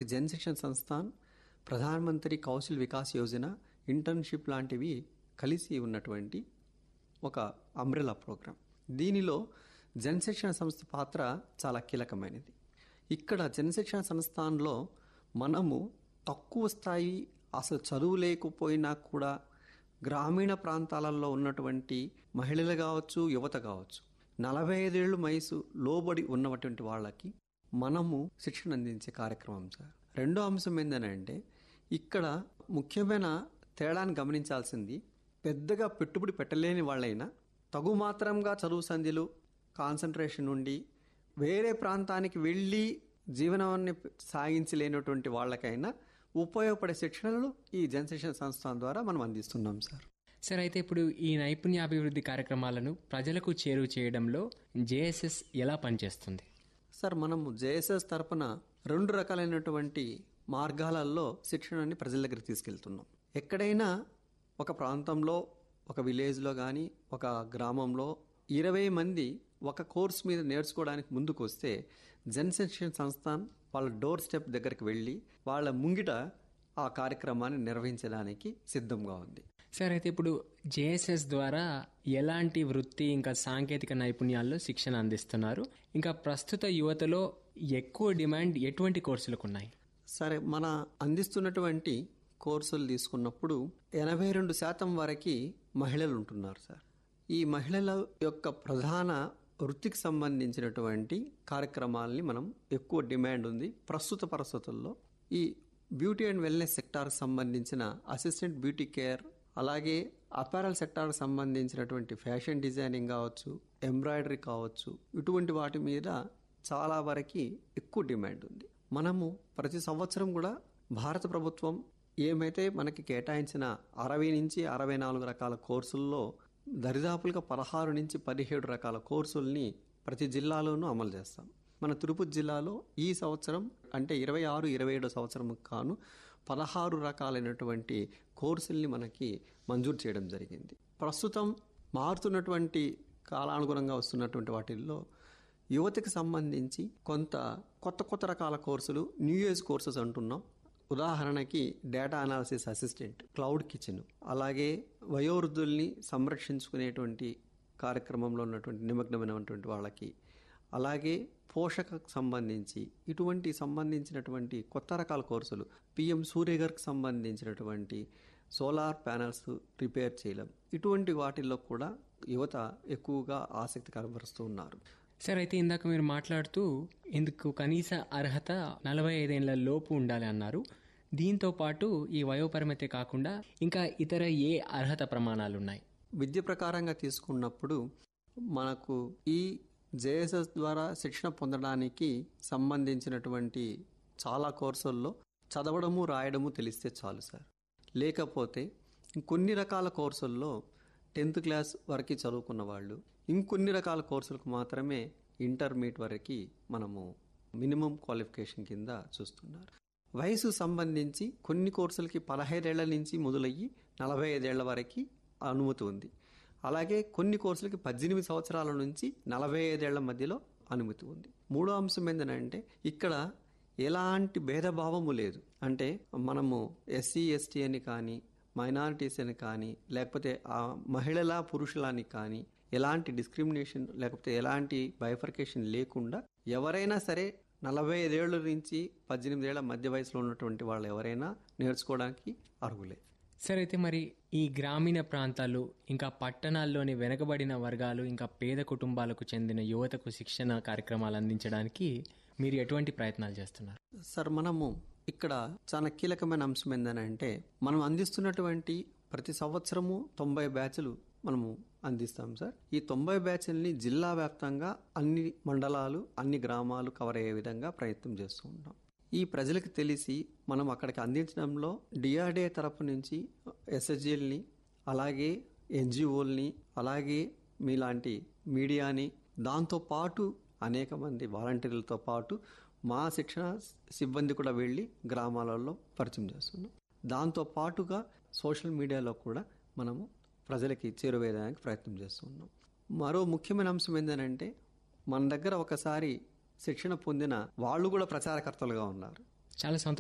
జన్ శిక్షణ సంస్థాన్ ప్రధానమంత్రి కౌశల్ వికాస్ యోజన ఇంటర్న్షిప్ లాంటివి కలిసి ఉన్నటువంటి ఒక అంబ్రెలా ప్రోగ్రాం దీనిలో జనశిక్షణ సంస్థ పాత్ర చాలా కీలకమైనది ఇక్కడ జనశిక్షణ సంస్థాన్లో మనము తక్కువ స్థాయి అసలు చదువు లేకపోయినా కూడా గ్రామీణ ప్రాంతాలలో ఉన్నటువంటి మహిళలు కావచ్చు యువత కావచ్చు నలభై ఐదేళ్లు వయసు లోబడి ఉన్నటువంటి వాళ్ళకి మనము శిక్షణ అందించే కార్యక్రమం సార్ రెండో అంశం ఏంటంటే ఇక్కడ ముఖ్యమైన తేడాను గమనించాల్సింది పెద్దగా పెట్టుబడి పెట్టలేని వాళ్ళైనా తగు మాత్రంగా చదువు సంధ్యలు కాన్సన్ట్రేషన్ ఉండి వేరే ప్రాంతానికి వెళ్ళి జీవనాన్ని సాగించలేనటువంటి వాళ్ళకైనా ఉపయోగపడే శిక్షణలు ఈ జనశిక్షణ సంస్థ ద్వారా మనం అందిస్తున్నాం సార్ సార్ అయితే ఇప్పుడు ఈ నైపుణ్యాభివృద్ధి కార్యక్రమాలను ప్రజలకు చేరువ చేయడంలో జేఎస్ఎస్ ఎలా పనిచేస్తుంది సార్ మనము జేఎస్ఎస్ తరపున రెండు రకాలైనటువంటి మార్గాలలో శిక్షణని ప్రజల దగ్గరికి తీసుకెళ్తున్నాం ఎక్కడైనా ఒక ప్రాంతంలో ఒక విలేజ్లో కానీ ఒక గ్రామంలో ఇరవై మంది ఒక కోర్స్ మీద నేర్చుకోవడానికి ముందుకు వస్తే జన్ శిక్షణ సంస్థాన్ వాళ్ళ డోర్ స్టెప్ దగ్గరికి వెళ్ళి వాళ్ళ ముంగిట ఆ కార్యక్రమాన్ని నిర్వహించడానికి సిద్ధంగా ఉంది సార్ అయితే ఇప్పుడు జేఎస్ఎస్ ద్వారా ఎలాంటి వృత్తి ఇంకా సాంకేతిక నైపుణ్యాల్లో శిక్షణ అందిస్తున్నారు ఇంకా ప్రస్తుత యువతలో ఎక్కువ డిమాండ్ ఎటువంటి కోర్సులకు ఉన్నాయి సరే మన అందిస్తున్నటువంటి కోర్సులు తీసుకున్నప్పుడు ఎనభై రెండు శాతం వరకు మహిళలు ఉంటున్నారు సార్ ఈ మహిళల యొక్క ప్రధాన వృత్తికి సంబంధించినటువంటి కార్యక్రమాలని మనం ఎక్కువ డిమాండ్ ఉంది ప్రస్తుత పరిస్థితుల్లో ఈ బ్యూటీ అండ్ వెల్నెస్ సెక్టార్కి సంబంధించిన అసిస్టెంట్ బ్యూటీ కేర్ అలాగే అపారల్ సెక్టార్కి సంబంధించినటువంటి ఫ్యాషన్ డిజైనింగ్ కావచ్చు ఎంబ్రాయిడరీ కావచ్చు ఇటువంటి వాటి మీద చాలా వరకు ఎక్కువ డిమాండ్ ఉంది మనము ప్రతి సంవత్సరం కూడా భారత ప్రభుత్వం ఏమైతే మనకి కేటాయించిన అరవై నుంచి అరవై నాలుగు రకాల కోర్సుల్లో దరిదాపులుగా పదహారు నుంచి పదిహేడు రకాల కోర్సుల్ని ప్రతి జిల్లాలోనూ అమలు చేస్తాం మన తిరుపతి జిల్లాలో ఈ సంవత్సరం అంటే ఇరవై ఆరు ఇరవై ఏడో సంవత్సరం కాను పదహారు రకాలైనటువంటి కోర్సుల్ని మనకి మంజూరు చేయడం జరిగింది ప్రస్తుతం మారుతున్నటువంటి కాలానుగుణంగా వస్తున్నటువంటి వాటిల్లో యువతకి సంబంధించి కొంత కొత్త కొత్త రకాల కోర్సులు న్యూ ఏజ్ కోర్సెస్ అంటున్నాం ఉదాహరణకి data analysis assistant cloud kitchen అలాగే వయోవృద్ధుల్ని సంరక్షించుకునేటువంటి కార్యక్రమంలో ఉన్నటువంటి నిమగ్నమైనటువంటి వాళ్ళకి అలాగే పోషకకు సంబంధించి ఇటువంటి సంబంధించినటువంటి కొత్త రకాల కోర్సులు పిఎం సూర్యగర్కి సంబంధించినటువంటి సోలార్ ప్యానల్స్ రిపేర్ చేయడం ఇటువంటి వాటిల్లో కూడా యువత ఎక్కువగా ఆసక్తి కనబరుస్తూ ఉన్నారు సార్ అయితే ఇందాక మీరు మాట్లాడుతూ ఇందుకు కనీస అర్హత నలభై ఐదేళ్ల లోపు ఉండాలి అన్నారు దీంతో పాటు ఈ వయోపరిమితి కాకుండా ఇంకా ఇతర ఏ అర్హత ప్రమాణాలు ఉన్నాయి విద్య ప్రకారంగా తీసుకున్నప్పుడు మనకు ఈ జేఎస్ఎస్ ద్వారా శిక్షణ పొందడానికి సంబంధించినటువంటి చాలా కోర్సుల్లో చదవడము రాయడము తెలిస్తే చాలు సార్ లేకపోతే కొన్ని రకాల కోర్సుల్లో టెన్త్ క్లాస్ వరకు చదువుకున్న వాళ్ళు ఇంకొన్ని రకాల కోర్సులకు మాత్రమే ఇంటర్మీడియట్ వరకు మనము మినిమం క్వాలిఫికేషన్ కింద చూస్తున్నారు వయసు సంబంధించి కొన్ని కోర్సులకి పదహైదేళ్ల నుంచి మొదలయ్యి నలభై ఐదేళ్ల వరకు అనుమతి ఉంది అలాగే కొన్ని కోర్సులకి పద్దెనిమిది సంవత్సరాల నుంచి నలభై ఐదేళ్ల మధ్యలో అనుమతి ఉంది మూడో అంశం ఏంటంటే ఇక్కడ ఎలాంటి భేదభావము లేదు అంటే మనము ఎస్సీ ఎస్టీ అని కానీ మైనారిటీస్ అని కానీ లేకపోతే ఆ మహిళల పురుషులని కానీ ఎలాంటి డిస్క్రిమినేషన్ లేకపోతే ఎలాంటి బైఫర్కేషన్ లేకుండా ఎవరైనా సరే నలభై ఐదేళ్ల నుంచి పద్దెనిమిది ఏళ్ల మధ్య వయసులో ఉన్నటువంటి వాళ్ళు ఎవరైనా నేర్చుకోవడానికి అర్హులే సార్ అయితే మరి ఈ గ్రామీణ ప్రాంతాలు ఇంకా పట్టణాల్లోని వెనకబడిన వర్గాలు ఇంకా పేద కుటుంబాలకు చెందిన యువతకు శిక్షణ కార్యక్రమాలు అందించడానికి మీరు ఎటువంటి ప్రయత్నాలు చేస్తున్నారు సార్ మనము ఇక్కడ చాలా కీలకమైన అంశం ఏంటంటే మనం అందిస్తున్నటువంటి ప్రతి సంవత్సరము తొంభై బ్యాచ్లు మనము అందిస్తాం సార్ ఈ తొంభై బ్యాచ్ల్ని జిల్లా వ్యాప్తంగా అన్ని మండలాలు అన్ని గ్రామాలు కవర్ అయ్యే విధంగా ప్రయత్నం చేస్తూ ఉంటాం ఈ ప్రజలకు తెలిసి మనం అక్కడికి అందించడంలో డిఆర్డిఏ తరపు నుంచి ఎస్ఎస్జీల్ని అలాగే ఎన్జిఓల్ని అలాగే మీలాంటి మీడియాని దాంతో పాటు అనేక మంది వాలంటీర్లతో పాటు మా శిక్షణ సిబ్బంది కూడా వెళ్ళి గ్రామాలలో పరిచయం చేస్తున్నాం దాంతో పాటుగా సోషల్ మీడియాలో కూడా మనము ప్రజలకి చేరువేయడానికి ప్రయత్నం చేస్తున్నాం మరో ముఖ్యమైన అంశం ఏంటంటే మన దగ్గర ఒకసారి శిక్షణ పొందిన వాళ్ళు కూడా ప్రచారకర్తలుగా ఉన్నారు చాలా సంతోషం